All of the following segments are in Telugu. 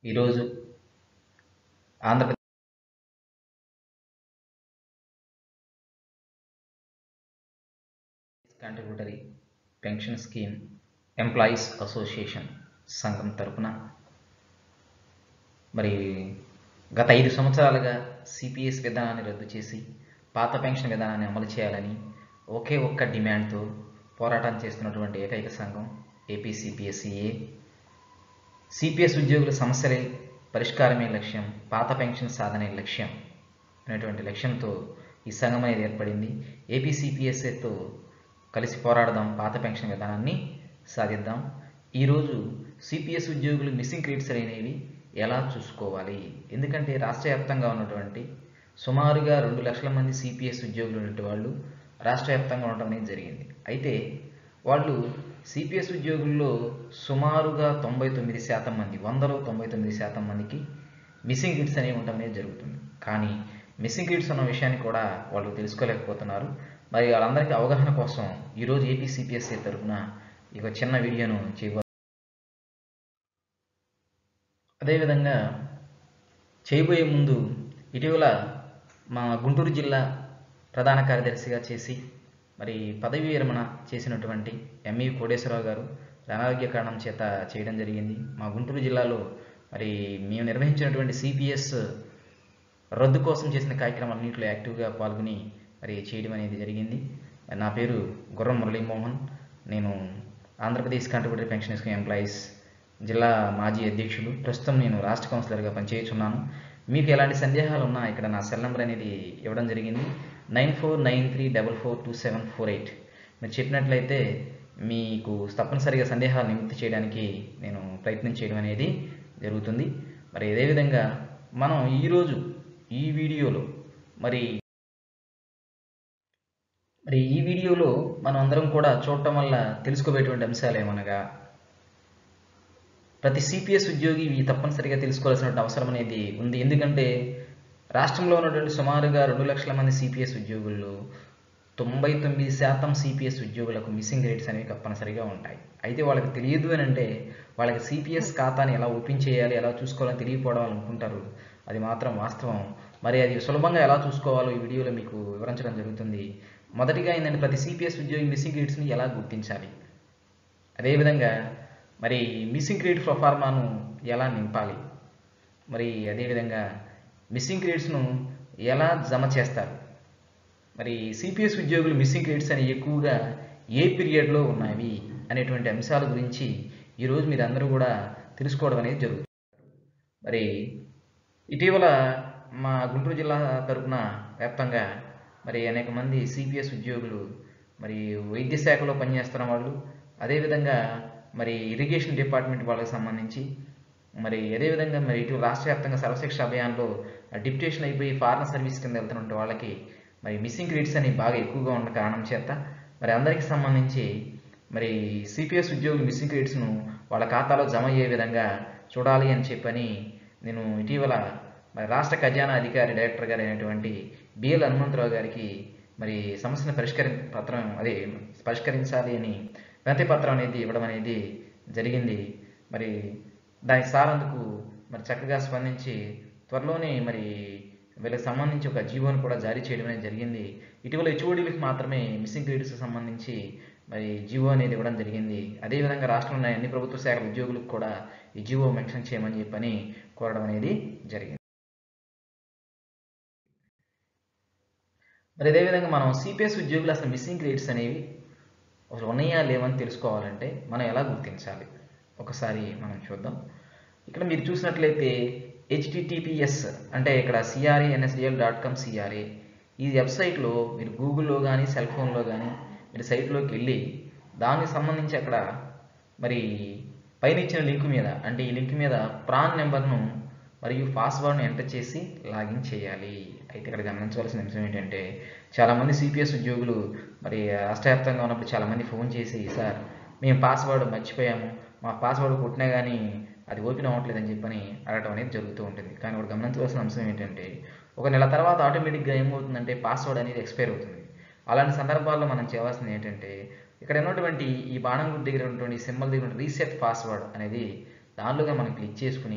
ఈరోజు Andhra Pradesh contributory pension scheme employees association సంఘం తరపున మరి గత ఐదు సంవత్సరాలుగా సిపిఎస్ విధానాన్ని రద్దు చేసి పాత పెన్షన్ విధానాన్ని అమలు చేయాలని ఒకే ఒక్క డిమాండ్తో పోరాటం చేస్తున్నటువంటి ఏకైక సంఘం ఏపీ సిపిఎస్ఈఏ సిపిఎస్ ఉద్యోగుల సమస్యలే పరిష్కారమే లక్ష్యం పాత పెన్షన్ సాధనే లక్ష్యం అనేటువంటి లక్ష్యంతో ఈ సంఘం అనేది ఏర్పడింది ఏపీ సిపిఎస్ఏతో కలిసి పోరాడదాం పాత పెన్షన్ విధానాన్ని సాధిద్దాం ఈరోజు సిపిఎస్ ఉద్యోగులు మిస్సింగ్ క్రెడిట్స్ అనేవి ఎలా చూసుకోవాలి ఎందుకంటే రాష్ట్ర వ్యాప్తంగా ఉన్నటువంటి సుమారుగా రెండు లక్షల మంది సిపిఎస్ ఉద్యోగులు ఉన్నటువంటి వాళ్ళు రాష్ట్ర వ్యాప్తంగా ఉండటం అనేది జరిగింది అయితే వాళ్ళు సిపిఎస్ ఉద్యోగుల్లో సుమారుగా తొంభై తొమ్మిది శాతం మంది వందలో తొంభై తొమ్మిది శాతం మందికి మిస్సింగ్ కిట్స్ అనేవి ఉండటం అనేది జరుగుతుంది కానీ మిస్సింగ్ కిట్స్ ఉన్న విషయాన్ని కూడా వాళ్ళు తెలుసుకోలేకపోతున్నారు మరి వాళ్ళందరికీ అవగాహన కోసం ఈరోజు ఏపీ సిపిఎస్సి తరఫున ఈ ఒక చిన్న వీడియోను చేయబో అదేవిధంగా చేయబోయే ముందు ఇటీవల మా గుంటూరు జిల్లా ప్రధాన కార్యదర్శిగా చేసి మరి పదవి విరమణ చేసినటువంటి ఎంఈ కోటేశ్వరరావు గారు అనారోగ్య కారణం చేత చేయడం జరిగింది మా గుంటూరు జిల్లాలో మరి మేము నిర్వహించినటువంటి సిపిఎస్ రద్దు కోసం చేసిన కార్యక్రమాలన్నింటిలో యాక్టివ్గా పాల్గొని మరి చేయడం అనేది జరిగింది మరి నా పేరు గుర్రం మురళీమోహన్ నేను Andhra Pradesh contributory pension scheme employees జిల్లా మాజీ అధ్యక్షులు ప్రస్తుతం నేను రాష్ట్ర కౌన్సిలర్గా పనిచేయుచున్నాను మీకు ఎలాంటి సందేహాలు ఉన్నా ఇక్కడ నా సెల్ నెంబర్ అనేది ఇవ్వడం జరిగింది nine four nine three double four two seven four eight మీరు చెప్పినట్లయితే మీకు తప్పనిసరిగా సందేహాలు నివృత్తి చేయడానికి నేను ప్రయత్నం చేయడం అనేది జరుగుతుంది మరి అదేవిధంగా మనం ఈరోజు ఈ వీడియోలో మరి మరి ఈ వీడియోలో మనం అందరం కూడా చూడటం వల్ల తెలుసుకోబోయేటువంటి అంశాలు ఏమనగా ప్రతి సిపిఎస్ ఉద్యోగి ఇవి తప్పనిసరిగా తెలుసుకోవాల్సిన అవసరం అనేది ఉంది ఎందుకంటే రాష్ట్రంలో ఉన్నటువంటి సుమారుగా రెండు లక్షల మంది సిపిఎస్ ఉద్యోగుల్లో తొంభై తొమ్మిది శాతం సిపిఎస్ ఉద్యోగులకు మిస్సింగ్ రేట్స్ అనేవి తప్పనిసరిగా ఉంటాయి అయితే వాళ్ళకి తెలియదు అని అంటే వాళ్ళకి సిపిఎస్ ఖాతాని ఎలా ఓపెన్ చేయాలి ఎలా చూసుకోవాలని తెలియకపోవడం అనుకుంటారు అది మాత్రం వాస్తవం మరి అది సులభంగా ఎలా చూసుకోవాలో ఈ వీడియోలో మీకు వివరించడం జరుగుతుంది మొదటిగా ఏంటంటే ప్రతి సిపిఎస్ ఉద్యోగి మిస్సింగ్ రేట్స్ని ఎలా గుర్తించాలి అదేవిధంగా మరి మిస్సింగ్ క్రెడిట్ ప్రొఫార్మాను ఎలా నింపాలి మరి అదేవిధంగా మిస్సింగ్ క్రెడిట్స్ను ఎలా జమ చేస్తారు మరి సిపిఎస్ ఉద్యోగులు మిస్సింగ్ క్రెడిట్స్ అని ఎక్కువగా ఏ పీరియడ్లో ఉన్నవి అనేటువంటి అంశాల గురించి ఈరోజు మీరు అందరూ కూడా తెలుసుకోవడం అనేది జరుగుతుంది మరి ఇటీవల మా గుంటూరు జిల్లా తరపున వ్యాప్తంగా మరి అనేక మంది సిపిఎస్ ఉద్యోగులు మరి వైద్య శాఖలో పనిచేస్తున్న వాళ్ళు అదేవిధంగా మరి ఇరిగేషన్ డిపార్ట్మెంట్ వాళ్ళకి సంబంధించి మరి అదేవిధంగా మరి ఇటు రాష్ట్ర వ్యాప్తంగా సర్వశిక్ష అభియాన్లో డిప్యుటేషన్ అయిపోయి ఫారెన్ సర్వీస్ కింద వెళ్తున్న వాళ్ళకి మరి మిస్సింగ్ క్రెడిట్స్ అని బాగా ఎక్కువగా ఉన్న కారణం చేత మరి అందరికీ సంబంధించి మరి సిపిఎస్ ఉద్యోగులు మిస్సింగ్ క్రెడిట్స్ను వాళ్ళ ఖాతాలో జమ అయ్యే విధంగా చూడాలి అని చెప్పని నేను ఇటీవల మరి రాష్ట్ర ఖజానా అధికారి డైరెక్టర్ గారు అయినటువంటి బిఎల్ హనుమంతరావు గారికి మరి సమస్యను పరిష్కరి పత్రం అదే పరిష్కరించాలి అని వినతి పత్రం అనేది ఇవ్వడం అనేది జరిగింది మరి దానికి సారందుకు మరి చక్కగా స్పందించి త్వరలోనే మరి వీళ్ళకి సంబంధించి ఒక జీవోని కూడా జారీ చేయడం అనేది జరిగింది ఇటీవల హెచ్ఓడీలకు మాత్రమే మిస్సింగ్ క్రెడిట్స్కి సంబంధించి మరి జీవో అనేది ఇవ్వడం జరిగింది అదేవిధంగా రాష్ట్రంలో అన్ని ప్రభుత్వ శాఖల ఉద్యోగులకు కూడా ఈ జీవో మెన్షన్ చేయమని చెప్పని కోరడం అనేది జరిగింది మరి అదేవిధంగా మనం సిపిఎస్ ఉద్యోగులు అసలు మిస్సింగ్ క్రెడిట్స్ అనేవి అసలు ఉన్నాయా లేవని తెలుసుకోవాలంటే మనం ఎలా గుర్తించాలి ఒకసారి మనం చూద్దాం ఇక్కడ మీరు చూసినట్లయితే హెచ్టిటిపిఎస్ అంటే ఇక్కడ CRA NSDL dot com CRA ఈ వెబ్సైట్లో మీరు గూగుల్లో కానీ సెల్ ఫోన్లో కానీ మీరు సైట్లోకి వెళ్ళి దానికి సంబంధించి అక్కడ మరి పైన ఇచ్చిన లింక్ మీద అంటే ఈ లింక్ మీద ప్రాన్ నెంబర్ను మరియు పాస్వర్డ్ను ఎంటర్ చేసి లాగిన్ చేయాలి అయితే ఇక్కడ గమనించవలసిన అంశం ఏంటంటే చాలామంది సిపిఎస్ ఉద్యోగులు మరి రాష్ట్ర వ్యాప్తంగా ఉన్నప్పుడు చాలామంది ఫోన్ చేసి సార్ మేము పాస్వర్డ్ మర్చిపోయాము మా పాస్వర్డ్ కొట్టినా కానీ అది ఓపెన్ అవ్వట్లేదని చెప్పని అడగటం అనేది జరుగుతూ ఉంటుంది కానీ ఒకటి గమనించవలసిన అంశం ఏంటంటే ఒక నెల తర్వాత ఆటోమేటిక్గా ఏమవుతుందంటే పాస్వర్డ్ అనేది ఎక్స్పైర్ అవుతుంది అలాంటి సందర్భాల్లో మనం చేయవలసింది ఏంటంటే ఇక్కడ ఉన్నటువంటి ఈ బాణం గుర్తు దగ్గర ఉన్నటువంటి సింబల్ దగ్గర రీసెట్ పాస్వర్డ్ అనేది దానిలోగా మనం క్లిక్ చేసుకుని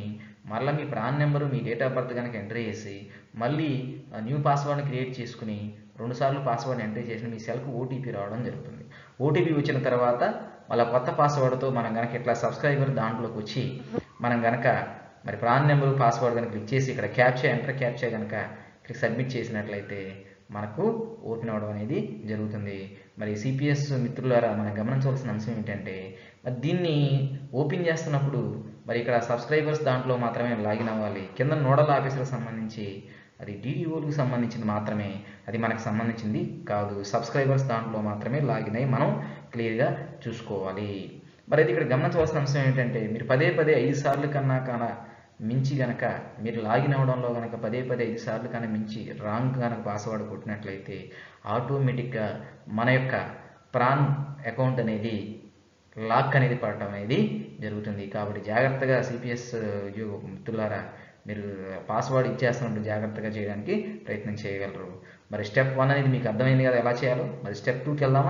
మళ్ళీ మీ ప్రాన్ నెంబరు మీ డేట్ ఆఫ్ బర్త్ కనుక ఎంటర్ చేసి మళ్ళీ న్యూ పాస్వర్డ్ని క్రియేట్ చేసుకుని రెండుసార్లు పాస్వర్డ్ని ఎంటర్ చేసి మీ సెల్కి ఓటీపీ రావడం జరుగుతుంది ఓటీపీ వచ్చిన తర్వాత మళ్ళీ కొత్త పాస్వర్డ్తో మనం కనుక ఇట్లా సబ్స్క్రైబర్ దాంట్లోకి వచ్చి మనం కనుక మరి ప్రాన్ నెంబర్ పాస్వర్డ్ కనుక క్లిక్ చేసి ఇక్కడ క్యాప్చా ఎంటర్ క్యాప్చా కనుక ఇక్కడ సబ్మిట్ చేసినట్లయితే మనకు ఓపెన్ అవ్వడం అనేది జరుగుతుంది మరి సిపిఎస్ మిత్రులారా మనం గమనించవలసిన అంశం ఏంటంటే మరి దీన్ని ఓపెన్ చేస్తున్నప్పుడు మరి ఇక్కడ సబ్స్క్రైబర్స్ దాంట్లో మాత్రమే లాగిన్ అవ్వాలి కింద నోడల్ ఆఫీసర్కి సంబంధించి అది డీడీఓలకు సంబంధించింది మాత్రమే అది మనకు సంబంధించింది కాదు సబ్స్క్రైబర్స్ దాంట్లో మాత్రమే లాగిన్ అయ్యి మనం క్లియర్గా చూసుకోవాలి మరి అయితే ఇక్కడ గమనించవలసిన అంశం ఏంటంటే మీరు పదే పదే ఐదు సార్లు కన్నా కన్నా మించి గనక మీరు లాగిన్ అవ్వడంలో కనుక పదే పదే ఐదు సార్లు కన్నా మించి రాంగ్ కనుక పాస్వర్డ్ కొట్టినట్లయితే ఆటోమేటిక్గా మన యొక్క ప్రాన్ అకౌంట్ అనేది లాక్ అనేది పడటం అనేది జరుగుతుంది కాబట్టి జాగ్రత్తగా సిపిఎస్ ఉద్యోగ మిత్రులారా మీరు పాస్వర్డ్ ఇచ్చేస్తున్నప్పుడు జాగ్రత్తగా చేయడానికి ప్రయత్నం చేయగలరు మరి స్టెప్ వన్ అనేది మీకు అర్థమైంది కదా ఎలా చేయాలో మరి స్టెప్ టూకి వెళ్దామా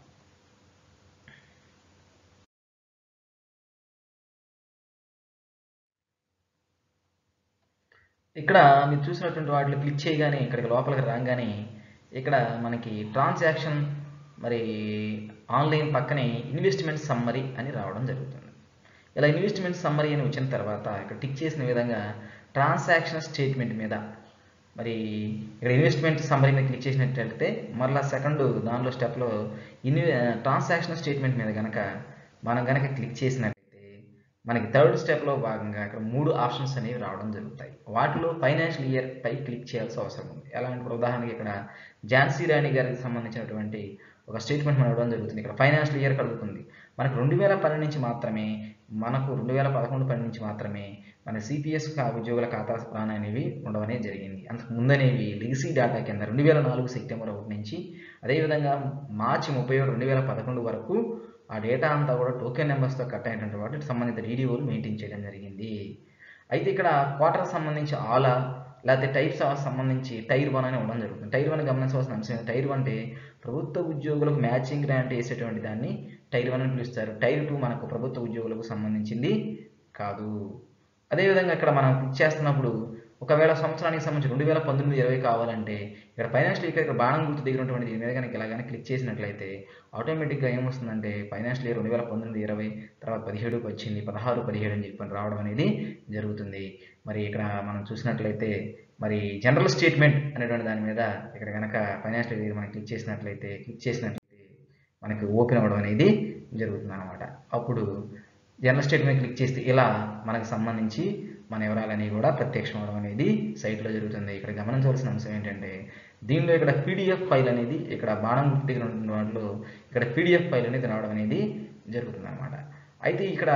ఇక్కడ మీరు చూసినటువంటి వాటిలో క్లిక్ చేయగానే ఇక్కడికి లోపలికి రాగానే ఇక్కడ మనకి ట్రాన్సాక్షన్ మరి ఆన్లైన్ పక్కనే ఇన్వెస్ట్మెంట్ సమ్మరీ అని రావడం జరుగుతుంది ఇలా ఇన్వెస్ట్మెంట్ సమ్మరీ అని వచ్చిన తర్వాత ఇక్కడ టిక్ చేసిన విధంగా ట్రాన్సాక్షన్ స్టేట్మెంట్ మీద మరి ఇక్కడ ఇన్వెస్ట్మెంట్ సమ్మరీ మీద క్లిక్ చేసినట్లయితే మళ్ళీ సెకండ్ దానిలో స్టెప్లో ఇన్వె ట్రాన్సాక్షన్ స్టేట్మెంట్ మీద కనుక మనం కనుక క్లిక్ చేసినట్లయితే మనకి థర్డ్ స్టెప్లో భాగంగా ఇక్కడ మూడు ఆప్షన్స్ అనేవి రావడం జరుగుతాయి వాటిలో ఫైనాన్షియల్ ఇయర్ పై క్లిక్ చేయాల్సిన అవసరం ఉంది ఎలా అంటే ఉదాహరణకి ఇక్కడ ఝాన్సీ రాణి గారికి సంబంధించినటువంటి ఒక స్టేట్మెంట్ మనం ఇవ్వడం జరుగుతుంది ఇక్కడ ఫైనాన్షియల్ ఇయర్ కలుగుతుంది మనకు రెండు వేల పన్నెండు నుంచి మాత్రమే మనకు రెండు వేల పదకొండు పన్నెండు నుంచి మాత్రమే మన సిపిఎస్ ఉద్యోగుల ఖాతా ప్లాన్ అనేవి ఉండవనే జరిగింది అంతకు ముందనేవి లెగసీ డేటా కింద రెండు వేల నాలుగు సెప్టెంబర్ ఒకటి నుంచి అదేవిధంగా మార్చి ముప్పై రెండు వేల పదకొండు వరకు ఆ డేటా అంతా కూడా టోకెన్ నెంబర్స్తో కట్ అయినటువంటి వాటికి సంబంధిత డీడీఓలు మెయింటైన్ చేయడం జరిగింది అయితే ఇక్కడ క్వార్టర్ సంబంధించి ఆలా లేకపోతే టైప్స్ సంబంధించి టైర్ వన్ అని ఉండడం జరుగుతుంది టైర్ వన్ గమనించవలసిన అంశం టైర్ వన్ అంటే ప్రభుత్వ ఉద్యోగులకు మ్యాచింగ్ గ్రాంట్ వేసేటువంటి దాన్ని టైర్ వన్ అని పిలుస్తారు టైర్ టూ మనకు ప్రభుత్వ ఉద్యోగులకు సంబంధించింది కాదు అదేవిధంగా ఇక్కడ మనం క్లిక్ చేస్తున్నప్పుడు ఒకవేళ సంవత్సరానికి సంబంధించి రెండు వేల పంతొమ్మిది ఇరవై కావాలంటే ఇక్కడ ఫైనాన్షియల్ ఇయర్ ఇక్కడ బాణం గుర్తు దగ్గర ఉన్నటువంటి దీని మీద కనుక ఇలా కానీ క్లిక్ చేసినట్లయితే ఆటోమేటిక్గా ఏమొస్తుందంటే ఫైనాన్షియల్ ఇయర్ రెండు వేల పంతొమ్మిది ఇరవై తర్వాత పదిహేడుకి వచ్చింది పదహారు పదిహేడు అని చెప్పి రావడం అనేది జరుగుతుంది మరి ఇక్కడ మనం చూసినట్లయితే మరి జనరల్ స్టేట్మెంట్ అనేటువంటి దాని మీద ఇక్కడ కనుక ఫైనాన్షియల్ ఇయర్ మనం క్లిక్ చేసినట్లయితే క్లిక్ చేసినట్లయితే మనకి ఓపెన్ అవ్వడం అనేది జరుగుతుంది అనమాట అప్పుడు జనరల్ స్టేట్మెంట్ క్లిక్ చేస్తే ఇలా మనకు సంబంధించి మన వివరాలన్నీ కూడా ప్రత్యక్షం అవడం అనేది సైట్లో జరుగుతుంది ఇక్కడ గమనించవలసిన అంశం ఏంటంటే దీనిలో ఇక్కడ పీడిఎఫ్ ఫైల్ అనేది ఇక్కడ బాణం గుర్తు దగ్గర ఉన్న వాటిలో ఇక్కడ పీడిఎఫ్ ఫైల్ అనేది రావడం అనేది జరుగుతుంది అనమాట అయితే ఇక్కడ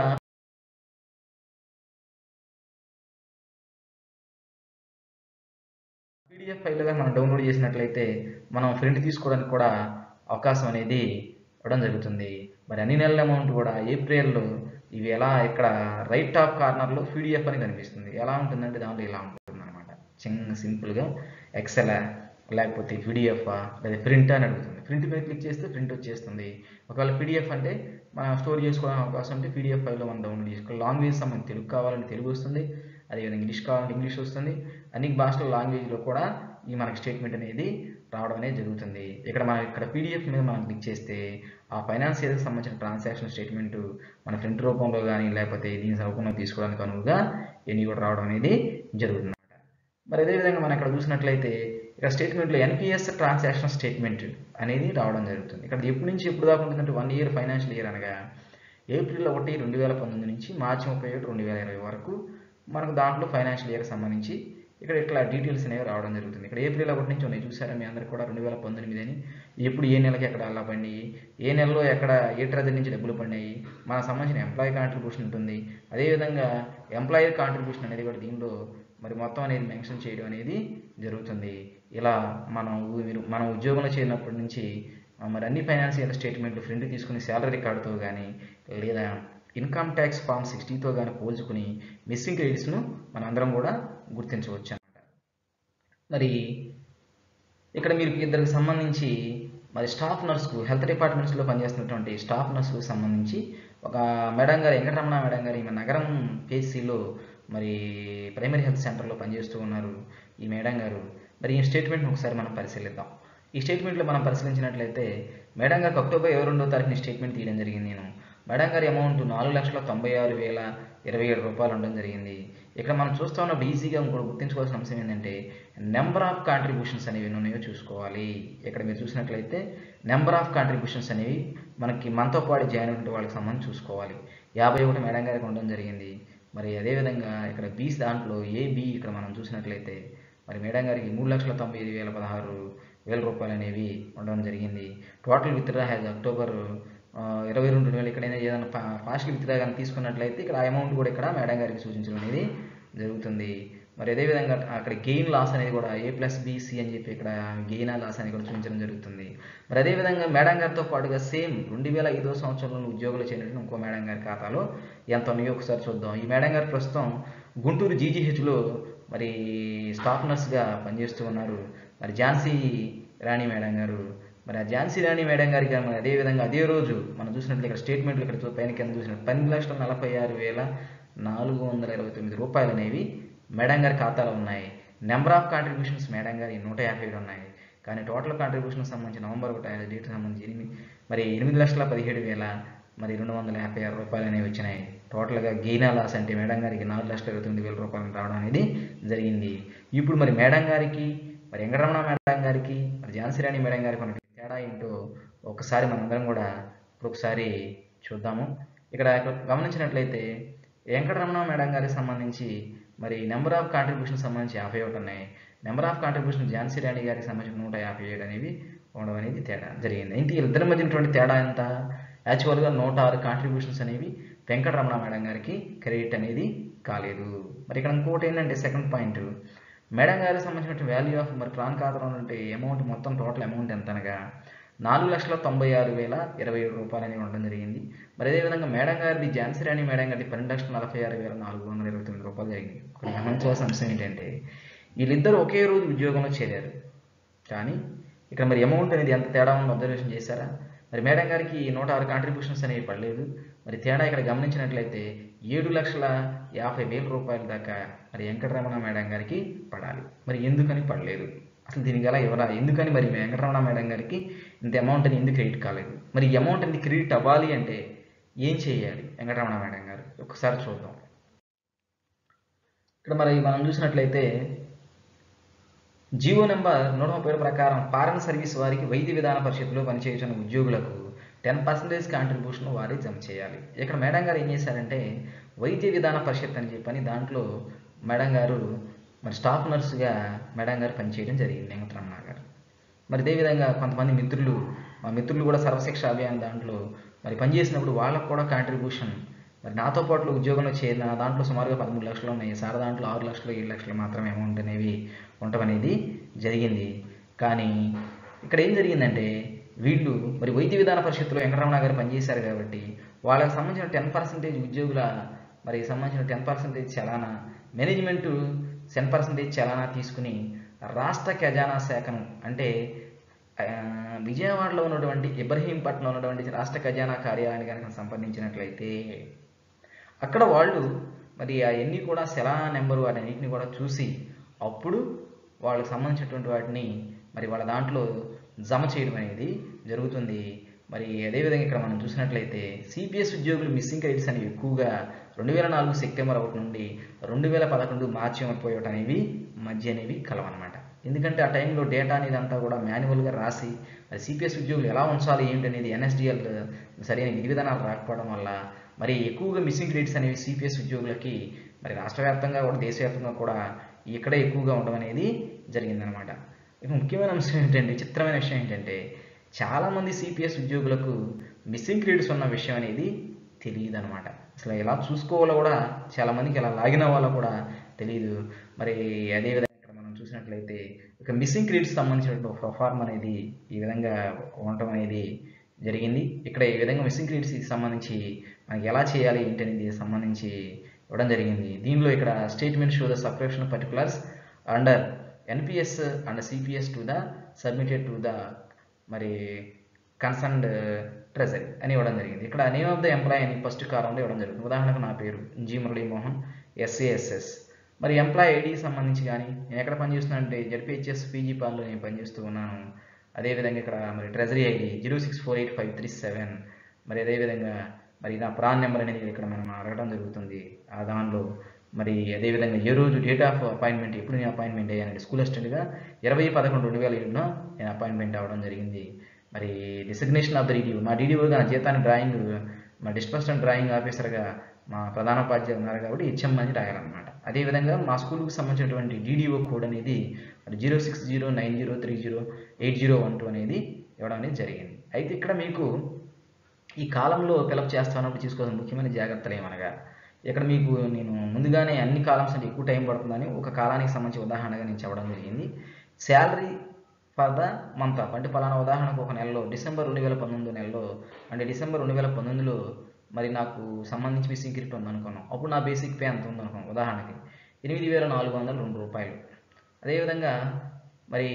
పీడిఎఫ్ ఫైల్గా మనం డౌన్లోడ్ చేసినట్లయితే మనం ప్రింట్ తీసుకోవడానికి కూడా అవకాశం అనేది ఇవ్వడం జరుగుతుంది మరి అన్ని నెలల అమౌంట్ కూడా ఏప్రిల్లో ఇవి ఎలా ఇక్కడ రైట్ టాప్ కార్నర్లో పీడిఎఫ్ అని కనిపిస్తుంది ఎలా ఉంటుందంటే దాంట్లో ఇలా ఉంటుంది అనమాట చిన్న సింపుల్గా ఎక్సెల్ లేకపోతే పీడిఎఫ్ లేదా ప్రింట్ అని అడుగుతుంది ప్రింట్ మీద క్లిక్ చేస్తే ప్రింట్ వచ్చేస్తుంది ఒకవేళ పీడిఎఫ్ అంటే మనం స్టోర్ చేసుకోవడానికి అవకాశం ఉంటే పీడిఎఫ్ ఫైల్లో మనం డౌన్లోడ్ చేసుకోవాలి లాంగ్వేజ్ సంబంధించి తెలుగు కావాలంటే తెలుగు వస్తుంది అదేవిధంగా ఇంగ్లీష్ కావాలంటే ఇంగ్లీష్ వస్తుంది అన్ని భాషల లాంగ్వేజ్లో కూడా ఈ మనకి స్టేట్మెంట్ అనేది రావడం అనేది జరుగుతుంది ఇక్కడ మనం ఇక్కడ పీడిఎఫ్ మీద మనం క్లిక్ చేస్తే ఆ ఫైనాన్స్ ఏదైతే సంబంధించిన ట్రాన్సాక్షన్ స్టేట్మెంట్ మన ప్రింట్ రూపంలో కానీ లేకపోతే దీని రూపంలో తీసుకోవడానికి అనువుగా ఇవన్నీ కూడా రావడం అనేది జరుగుతుంది మరి అదేవిధంగా మనం ఇక్కడ చూసినట్లయితే ఇక్కడ స్టేట్మెంట్లో ఎన్పిఎస్ ట్రాన్సాక్షన్ స్టేట్మెంట్ అనేది రావడం జరుగుతుంది ఇక్కడ ఎప్పటి నుంచి ఎప్పుడు దాకా ఉంటుందంటే వన్ ఇయర్ ఫైనాన్షియల్ ఇయర్ అనగా ఏప్రిల్ ఒకటి రెండు వేల పంతొమ్మిది నుంచి మార్చి ముప్పై ఒకటి రెండు వేల ఇరవై వరకు మనకు దాంట్లో ఫైనాన్షియల్ ఇయర్ సంబంధించి ఇక్కడ ఇట్లా డీటెయిల్స్ అనేవి రావడం జరుగుతుంది ఇక్కడ ఏప్రిల్ ఒకటి నుంచి ఉన్నాయి చూసారా మీ అందరికి కూడా రెండు వేల పంతొమ్మిది అని ఎప్పుడు ఏ నెలకి ఎక్కడ అలా పడినాయి ఏ నెలలో ఎక్కడ ఏ ట్రెజర్ నుంచి డబ్బులు పడినాయి మనకు సంబంధించిన ఎంప్లాయీ కాంట్రిబ్యూషన్ ఉంటుంది అదేవిధంగా ఎంప్లాయర్ కాంట్రిబ్యూషన్ అనేది కూడా దీనిలో మరి మొత్తం అనేది మెన్షన్ చేయడం అనేది జరుగుతుంది ఇలా మనం మీరు మనం ఉద్యోగంలో చేరినప్పటి నుంచి మరి అన్ని ఫైనాన్షియల్ స్టేట్మెంట్లు ఫ్రెండ్ తీసుకుని శాలరీ రికార్డుతో కానీ లేదా ఇన్కమ్ ట్యాక్స్ ఫామ్ సిక్స్టీతో కానీ పోల్చుకుని మిస్సింగ్ క్రెడిట్స్ను మనందరం కూడా గుర్తించవచ్చు అన్నమాట మరి ఇక్కడ మీరు ఇద్దరికి సంబంధించి మరి స్టాఫ్ నర్స్కు హెల్త్ డిపార్ట్మెంట్స్లో పనిచేస్తున్నటువంటి స్టాఫ్ నర్సుకు సంబంధించి ఒక మేడం గారు వెంకటరమణ మేడం గారు ఈమె నగరం పేసీలో మరి ప్రైమరీ హెల్త్ సెంటర్లో పనిచేస్తూ ఉన్నారు ఈ మేడం గారు మరి ఈ స్టేట్మెంట్ని ఒకసారి మనం పరిశీలిద్దాం ఈ స్టేట్మెంట్లో మనం పరిశీలించినట్లయితే మేడం గారికి అక్టోబర్ ఇరవై రెండో తారీఖున స్టేట్మెంట్ తీయడం జరిగింది నేను మేడం గారి అమౌంట్ నాలుగు లక్షల తొంభై ఆరు వేల ఇరవై ఏడు రూపాయలు ఉండడం జరిగింది ఇక్కడ మనం చూస్తూ ఉన్నప్పుడు ఈజీగా ఇంకోటి గుర్తించుకోవాల్సిన అంశం ఏంటంటే నెంబర్ ఆఫ్ కాంట్రిబ్యూషన్స్ అనేవి ఎన్ని ఉన్నాయో చూసుకోవాలి ఇక్కడ మీరు చూసినట్లయితే నెంబర్ ఆఫ్ కాంట్రిబ్యూషన్స్ అనేవి మనకి మనతో పాటు జాయిన్ అయిన వాళ్ళకి సంబంధించి చూసుకోవాలి యాభై ఒకటి మేడం గారికి ఉండడం జరిగింది మరి అదేవిధంగా ఇక్కడ బీస్ దాంట్లో ఏ బి ఇక్కడ మనం చూసినట్లయితే మరి మేడం గారికి మూడు లక్షల తొంభై ఐదు వేల పదహారు వేల రూపాయలు అనేవి ఉండడం జరిగింది టోటల్ విత్డ్రా హ్యాజ్ అక్టోబర్ ఇరవై రెండు వేలు ఎక్కడైనా ఏదైనా ఫాస్ట్ విత్డ్రా కానీ తీసుకున్నట్లయితే ఇక్కడ ఆ అమౌంట్ కూడా ఇక్కడ మేడం గారికి సూచించడం అనేది జరుగుతుంది మరి అదేవిధంగా అక్కడ గెయిన్ లాస్ అనేది కూడా ఏ ప్లస్ బీసీ అని చెప్పి ఇక్కడ గెయిన్ ఆ లాస్ అనేది కూడా చూపించడం జరుగుతుంది మరి అదేవిధంగా మేడం గారితో పాటుగా సేమ్ రెండు వేల ఐదో సంవత్సరంలో ఉద్యోగులు చేరినట్టు ఇంకో మేడం గారి ఖాతాలో ఎంత ఉన్నాయో ఒకసారి చూద్దాం ఈ మేడం గారు ప్రస్తుతం గుంటూరు జీజీహెచ్లో మరి స్టాఫ్ నర్స్గా పనిచేస్తూ ఉన్నారు మరి ఝాన్సీ రాణి మేడం గారు మరి ఆ ఝాన్సీ రాణి మేడం గారికి మరి అదేవిధంగా అదే రోజు మనం చూసినట్లు ఇక్కడ స్టేట్మెంట్లు ఇక్కడ చూ- పైన కింద చూసినట్టు పన్నెండు లక్షల నలభై ఆరు వేల నాలుగు వందల ఇరవై తొమ్మిది రూపాయలు అనేవి మేడం గారి ఖాతాలో ఉన్నాయి నెంబర్ ఆఫ్ కాంట్రిబ్యూషన్స్ మేడం గారి నూట యాభై ఏడు ఉన్నాయి కానీ టోటల్ కాంట్రిబ్యూషన్ సంబంధించి నవంబర్ ఒకటి డేట్ సంబంధించి ఎనిమిది మరి ఎనిమిది లక్షల పదిహేడు వేల మరి రెండు వందల యాభై ఆరు రూపాయలు అనేవి వచ్చినాయి టోటల్గా గెయినా లాస్ అంటే మేడం గారికి నాలుగు లక్షల ఇరవై తొమ్మిది వేల రూపాయలు రావడం అనేది జరిగింది ఇప్పుడు మరి మేడం గారికి మరి వెంకటరమణ మేడం గారికి మరి ఝాన్సీ రాణి మేడం గారికి ఉన్న తేడా ఏంటో ఒకసారి మనందరం కూడా ఇప్పుడు ఒకసారి చూద్దాము ఇక్కడ గమనించినట్లయితే వెంకటరమణ మేడం గారికి సంబంధించి మరి నెంబర్ ఆఫ్ కాంట్రిబ్యూషన్ సంబంధించి యాభై ఒకటి ఉన్నాయి number of contribution Jhansi Rani గారికి సంబంధించి నూట యాభై ఏడు అనేవి ఉండడం అనేది తేడా జరిగింది ఇంత ఇద్దరి మధ్యనటువంటి తేడా ఎంత యాక్చువల్గా నూట ఆరు కాంట్రిబ్యూషన్స్ అనేవి వెంకటరమణ మేడం గారికి క్రెడిట్ అనేది కాలేదు మరి ఇక్కడ ఇంకోటి ఏంటంటే సెకండ్ పాయింట్ మేడం గారికి సంబంధించిన వాల్యూ ఆఫ్ మరి ప్రాన్ ఖాతాలో ఉంటే అమౌంట్ మొత్తం టోటల్ అమౌంట్ ఎంత అనగా నాలుగు లక్షల తొంభై ఆరు వేల ఇరవై ఏడు రూపాయలు అనేవి ఉండడం జరిగింది మరి అదేవిధంగా మేడం గారిది ఝాన్సీ రాణి మేడం గారిది పన్నెండు లక్షల నలభై ఆరు వేల నాలుగు వందల ఇరవై తొమ్మిది రూపాయలు జరిగింది ఇక్కడ గమనించవలసిన అంశం ఏంటంటే వీళ్ళిద్దరూ ఒకే రోజు ఉద్యోగంలో చేరారు కానీ ఇక్కడ మరి అమౌంట్ అనేది ఎంత తేడా ఉందో అబ్జర్వేషన్ చేశారా మరి మేడం గారికి నూట ఆరు కాంట్రిబ్యూషన్స్ అనేవి పడలేదు మరి తేడా ఇక్కడ గమనించినట్లయితే ఏడు లక్షల యాభై వేల రూపాయల దాకా మరి వెంకటరమణ మేడం గారికి పడాలి మరి ఎందుకని పడలేదు అసలు దీనికి గల ఎవరా ఎందుకని మరి వెంకటరమణ మేడం గారికి ఇంత అమౌంట్ అని ఎందుకు క్రెడిట్ కాలేదు మరి ఈ అమౌంట్ అనేది క్రెడిట్ అవ్వాలి అంటే ఏం చేయాలి వెంకటరమణ మేడం గారు ఒకసారి చూద్దాం ఇక్కడ మరి మనం చూసినట్లయితే జీవో నెంబర్ నూట ముప్పై ఏడు ప్రకారం ఫారెన్ సర్వీస్ వారికి వైద్య విధాన పరిషత్తులో పనిచేస్తున్న ఉద్యోగులకు టెన్ పర్సెంటేజ్ కాంట్రిబ్యూషన్ వారి జమ చేయాలి ఇక్కడ మేడం గారు ఏం చేశారంటే వైద్య విధాన పరిషత్ అని చెప్పని దాంట్లో మేడం గారు మరి స్టాఫ్ నర్సుగా మేడం గారు పనిచేయడం జరిగింది వెంకటరమణ గారు మరి అదేవిధంగా కొంతమంది మిత్రులు మా మిత్రులు కూడా సర్వశిక్ష అభియాన్ దాంట్లో మరి పనిచేసినప్పుడు వాళ్ళకు కూడా కాంట్రిబ్యూషన్ మరి నాతో పాటు ఉద్యోగంలో చేరిన నా దాంట్లో సుమారుగా పదమూడు లక్షలు ఉన్నాయి సార్ దాంట్లో ఆరు లక్షలు ఏడు లక్షలు మాత్రమే అమౌంట్ అనేవి ఉండటం అనేది జరిగింది కానీ ఇక్కడ ఏం జరిగిందంటే వీళ్ళు మరి వైద్య విధాన పరిషత్తులో వెంకటరమణ గారు పనిచేశారు కాబట్టి వాళ్ళకి సంబంధించిన టెన్ పర్సెంటేజ్ ఉద్యోగుల మరి సంబంధించిన టెన్ పర్సెంటేజ్ చలానా మేనేజ్మెంట్ టెన్ పర్సెంటేజ్ చలానా తీసుకుని రాష్ట్ర ఖజానా శాఖను అంటే ఆ, విజయవాడలో ఉన్నటువంటి ఇబ్రహీంపట్నంలో ఉన్నటువంటి రాష్ట్ర ఖజానా కార్యాలయాన్ని కనుక సంప్రదించినట్లయితే అక్కడ వాళ్ళు మరి అవన్నీ కూడా సెలా నెంబరు వాటన్నిటిని కూడా చూసి అప్పుడు వాళ్ళకి సంబంధించినటువంటి వాటిని మరి వాళ్ళ దాంట్లో జమ చేయడం అనేది జరుగుతుంది మరి అదేవిధంగా ఇక్కడ మనం చూసినట్లయితే సిపిఎస్ ఉద్యోగులు మిస్సింగ్ క్రెడిట్స్ అనేవి ఎక్కువగా రెండు వేల నాలుగు సెప్టెంబర్ ఒకటి నుండి రెండు వేల పదకొండు మార్చి ముప్పై ఒకటి అనేవి మధ్య అనేవి కలవన్నమాట ఎందుకంటే ఆ టైంలో డేటా అనేది అంతా కూడా మాన్యువల్గా రాసి మరి సిపిఎస్ ఉద్యోగులు ఎలా ఉంచాలి ఏంటి అనేది ఎన్ఎస్డిఎల్ సరైన విధి విధానాలు రాకపోవడం వల్ల మరి ఎక్కువగా మిస్సింగ్ క్రెడిట్స్ అనేవి సిపిఎస్ ఉద్యోగులకి మరి రాష్ట్ర వ్యాప్తంగా కూడా దేశవ్యాప్తంగా కూడా ఇక్కడే ఎక్కువగా ఉండడం అనేది జరిగిందనమాట ఇక ముఖ్యమైన అంశం ఏంటంటే చిత్రమైన విషయం ఏంటంటే చాలామంది సిపిఎస్ ఉద్యోగులకు మిస్సింగ్ క్రెడిట్స్ ఉన్న విషయం అనేది తెలియదు అనమాట అసలు ఎలా చూసుకోవాలో కూడా చాలామందికి ఎలా లాగిన వాళ్ళో కూడా తెలియదు మరి అదేవిధంగా ఇక్కడ మనం చూసినట్లయితే ఇక మిస్సింగ్ క్రెడిట్స్ సంబంధించిన ఫార్మ్ అనేది ఈ విధంగా ఉండటం అనేది జరిగింది ఇక్కడ ఈ విధంగా మిస్సింగ్ క్రెడిట్స్ సంబంధించి మనకి ఎలా చేయాలి ఏంటి అనేది సంబంధించి ఇవ్వడం జరిగింది దీనిలో ఇక్కడ statement show the subscription particulars under NPS and CPS to the submitted to the మరి కన్సర్న్డ్ ట్రెజరీ అని ఇవ్వడం జరిగింది ఇక్కడ నేమ్ ఆఫ్ ద ఎంప్లాయ్ అని ఫస్ట్ కాలంలో ఇవ్వడం జరుగుతుంది ఉదాహరణకు నా పేరు జి మురళీ మోహన్ ఎస్ఏఎస్ఎస్ మరి ఎంప్లాయ్ ఐడికి సంబంధించి కానీ నేను ఎక్కడ పనిచేస్తున్నా అంటే జడ్పిహెచ్ఎస్ పీజీ పాల్లో నేను పనిచేస్తూ ఉన్నాను అదేవిధంగా ఇక్కడ మరి treasury ID zero six four eight five three seven మరి అదేవిధంగా మరి నా ప్రాన్ నెంబర్ అనేది ఇక్కడ మనం అడగడం జరుగుతుంది ఆ దానిలో మరి అదేవిధంగా ఏ రోజు డేట్ ఆఫ్ అపాయింట్మెంట్ ఎప్పుడు నేను అపాయింట్మెంట్ అయ్యానంటే స్కూల్ అసిస్టెంట్గా ఇరవై పదకొండు రెండు వేల ఏడున నేను అపాయింట్మెంట్ అవ్వడం జరిగింది మరి డిసిగ్నేషన్ ఆఫ్ ద డీడీఓ మా డీడీఓగా నా జీతాన్ని డ్రాయింగ్ మా డిస్పర్సన్ డ్రాయింగ్ ఆఫీసర్గా మా ప్రధానోపాధ్యాయులు ఉన్నారు కాబట్టి హెచ్ఎం అని రాయాలన్నమాట అదేవిధంగా మా స్కూల్కి సంబంధించినటువంటి డీడీఓ కోడ్ అనేది zero six zero nine zero three zero eight zero one two అనేది ఇవ్వడం అనేది జరిగింది అయితే ఇక్కడ మీకు ఈ కాలంలో ఫిలప్ చేస్తున్నప్పుడు తీసుకోవాల్సిన ముఖ్యమైన జాగ్రత్తలు ఏమనగా ఇక్కడ మీకు నేను ముందుగానే అన్ని కాలమ్స్ అంటే ఎక్కువ టైం పడుతుందని ఒక కాలానికి సంబంధించి ఉదాహరణగా నేను చెప్పడం జరిగింది salary for the month of అంటే పలానా ఉదాహరణకు ఒక నెలలో డిసెంబర్ రెండు వేల పంతొమ్మిది నెలలో అంటే డిసెంబర్ రెండు వేల పంతొమ్మిదిలో మరి నాకు సంబంధించి మిస్సింగ్ క్రికెట్ ఉందనుకున్నాం అప్పుడు నా బేసిక్ పే ఎంత ఉందనుకున్నాం ఉదాహరణకి ఎనిమిది వేల నాలుగు వందల రెండు రూపాయలు అదేవిధంగా మరి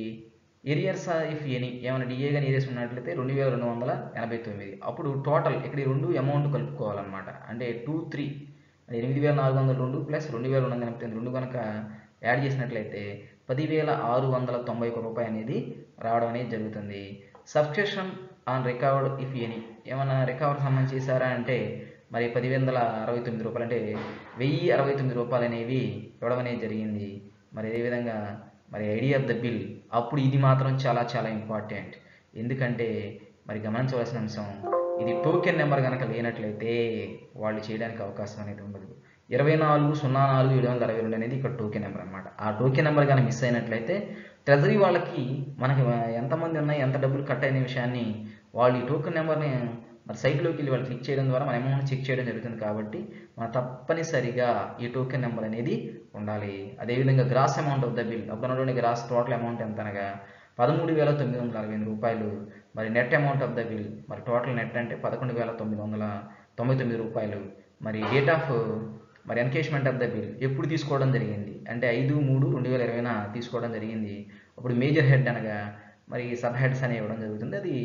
ఏరియర్స్ ఇఫ్ ఎనీ ఏమైనా డిఏ కానీ ఏరియాస్ ఉన్నట్లయితే రెండు వేల రెండు వందల ఎనభై తొమ్మిది అప్పుడు టోటల్ ఇక్కడ ఈ రెండు అమౌంట్ కలుపుకోవాలన్నమాట అంటే టూ త్రీ ఎనిమిది వేల నాలుగు వందల రెండు ప్లస్ రెండు వేల రెండు వందల ఎనభై తొమ్మిది రెండు కనుక యాడ్ చేసినట్లయితే పదివేల ఆరు వందల తొంభై ఒక రూపాయి అనేది రావడం అనేది జరుగుతుంది subscription on recovered if any ఏమైనా రికవర్ సంబంధించి చేశారా అంటే మరి పది వందల అరవై తొమ్మిది రూపాయలు అంటే వెయ్యి అరవై తొమ్మిది రూపాయలు అనేవి ఇవ్వడం అనేది జరిగింది మరి అదేవిధంగా మరి ఐడి ఆఫ్ ద బిల్ అప్పుడు ఇది మాత్రం చాలా చాలా ఇంపార్టెంట్ ఎందుకంటే మరి గమనించవలసిన అంశం ఇది టోకెన్ నెంబర్ కనుక లేనట్లయితే వాళ్ళు చేయడానికి అవకాశం అనేది ఉండదు ఇరవై నాలుగు సున్నా నాలుగు ఏడు వందల అరవై రెండు అనేది ఇక్కడ టోకెన్ నెంబర్ అనమాట ఆ టోకెన్ నెంబర్ కానీ మిస్ అయినట్లయితే ట్రెజరీ వాళ్ళకి మనకి ఎంతమంది ఉన్నాయి ఎంత డబ్బులు కట్ అయిన విషయాన్ని వాళ్ళు ఈ టోకెన్ నెంబర్ని మరి సైట్లోకి వెళ్ళి వాళ్ళు క్లిక్ చేయడం ద్వారా మన అమౌంట్ చెక్ చేయడం జరుగుతుంది కాబట్టి మనం తప్పనిసరిగా ఈ టోకెన్ నెంబర్ అనేది ఉండాలి అదేవిధంగా gross amount of the bill అప్పుడు ఉన్నటువంటి గ్రాస్ టోటల్ అమౌంట్ ఎంత అనగా పదమూడు వేల తొమ్మిది వందల అరవై ఎనిమిది రూపాయలు మరి net amount of the bill మరి టోటల్ నెట్ అంటే పదకొండు వేల తొమ్మిది వందల తొంభై తొమ్మిది రూపాయలు మరి డేట్ ఆఫ్ మరి ఎన్కేష్మెంట్ ఆఫ్ ద బిల్ ఎప్పుడు తీసుకోవడం జరిగింది అంటే ఐదు మూడు రెండు వేల ఇరవైన తీసుకోవడం జరిగింది అప్పుడు మేజర్ హెడ్ అనగా మరి సబ్ హెడ్స్ అనేవి ఇవ్వడం జరుగుతుంది అది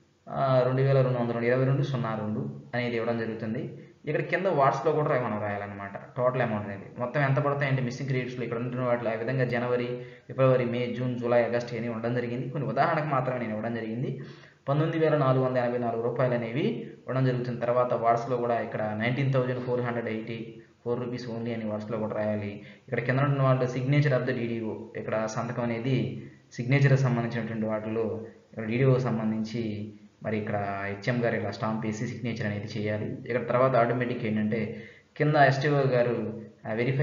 రెండు వేల రెండు వందల ఇరవై రెండు సున్నా రెండు అనేది ఇవ్వడం జరుగుతుంది ఇక్కడ కింద వాట్స్లో కూడా మనం రాయాలన్నమాట టోటల్ అమౌంట్ అనేది మొత్తం ఎంత పడతాయంటే మిస్సింగ్ క్రెడిట్స్లో ఇక్కడ ఉంటున్న వాటిలో ఆ విధంగా జనవరి ఫిబ్రవరి మే జూన్ జూలై ఆగస్ట్ అని ఉండడం జరిగింది కొన్ని ఉదాహరణకు మాత్రమే నేను ఇవ్వడం జరిగింది పంతొమ్మిది వేల నాలుగు వందల ఎనభై నాలుగు రూపాయలు అనేవి ఇవ్వడం జరుగుతుంది తర్వాత వాట్స్లో కూడా ఇక్కడ nineteen thousand four hundred eighty four rupees only అని వాట్స్లో కూడా రాయాలి ఇక్కడ కింద ఉన్న వాళ్ళు సిగ్నేచర్ ఆఫ్ ద డీడీఓ ఇక్కడ సంతకం అనేది సిగ్నేచర్ సంబంధించినటువంటి వాటిలో ఇక్కడ డీడీఓ సంబంధించి మరి ఇక్కడ హెచ్ఎం గారు ఇలా స్టాంప్ వేసి సిగ్నేచర్ అనేది చేయాలి ఇక్కడ తర్వాత ఆటోమేటిక్ ఏంటంటే కింద ఎస్టీఓ గారు వెరిఫై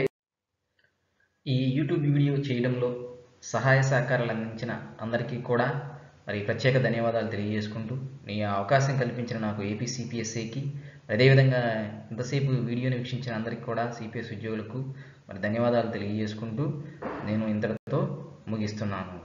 ఈ యూట్యూబ్ వీడియో చేయడంలో సహాయ సహకారాలు అందించిన అందరికీ కూడా మరి ప్రత్యేక ధన్యవాదాలు తెలియజేసుకుంటూ నీ అవకాశం కల్పించిన నాకు ఏపీ సిపిఎస్ఏకి అదేవిధంగా ఇంతసేపు వీడియోని వీక్షించిన అందరికీ కూడా సిపిఎస్ ఉద్యోగులకు మరి ధన్యవాదాలు తెలియజేసుకుంటూ నేను ఇంతటితో ముగిస్తున్నాను